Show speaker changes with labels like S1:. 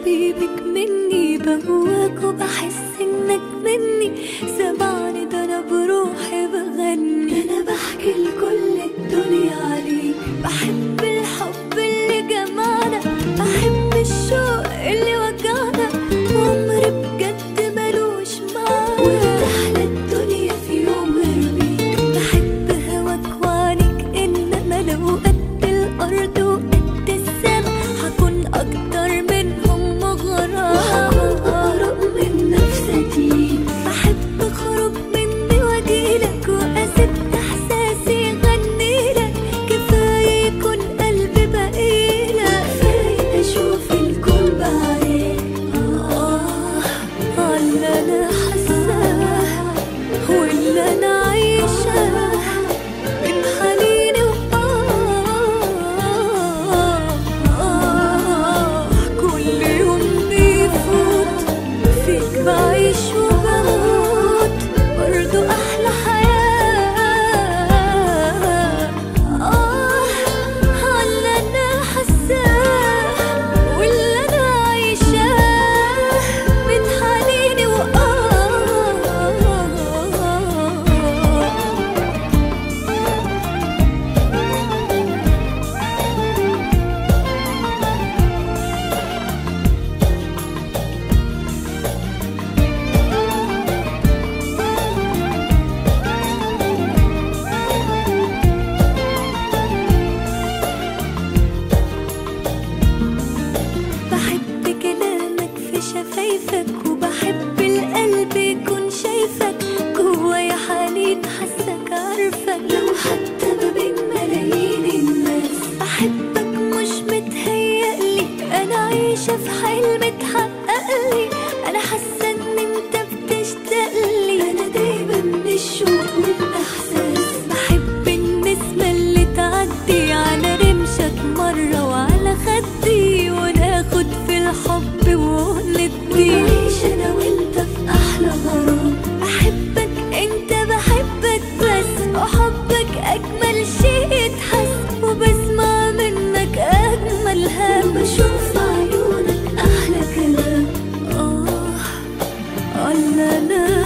S1: حبيبك مني بهواك وبحس انك مني سمعني ده انا بروحي بغني انا بحكي لكل الدنيا عليك بحب الحب اللي جمعنا بحب الشوق اللي وجعنا وعمري بجد ملوش معنى وتحلى الدنيا في يوم غير بحب هواك وعنيك انما لو قد الارض وقد السما هكون اكتر منهم مغرم وهكون اقرب من نفسي بحب اخرج مني واجيلك واسيب احساسي يغنيلك كفايه يكون قلبي بقيلك كفايه اشوف الكون بعينيك آه على انا حاساه واللي انا عايشاه من حنيني وآه كل يوم بيفوت فيك بعيش وبموت برضو أحلى حياة آه على أنا حاساه واللي أنا عايشاه من حنيني وآه بحب كلامك في شفايفك وبحب القلب يكون شايفك جوايا حنين حاسك عارفك لو حتى ما بين ملايين الناس بحبك مش متهيألي انا عايشة في حلم اتحققلي انا حاسة ان انت بتشتاقلي انا دايما من الشوق والاحساس بحب النسمة اللي تعدي على رمشك مرة وعلى خدي وناخد في الحب وندي ونعيش انا وانت في احلى غرام بحبك انت بحبك بس وحبك اجمل شيء يتحس وبسمع منك اجمل هم بشوف عيونك احلى كلام اه الله انا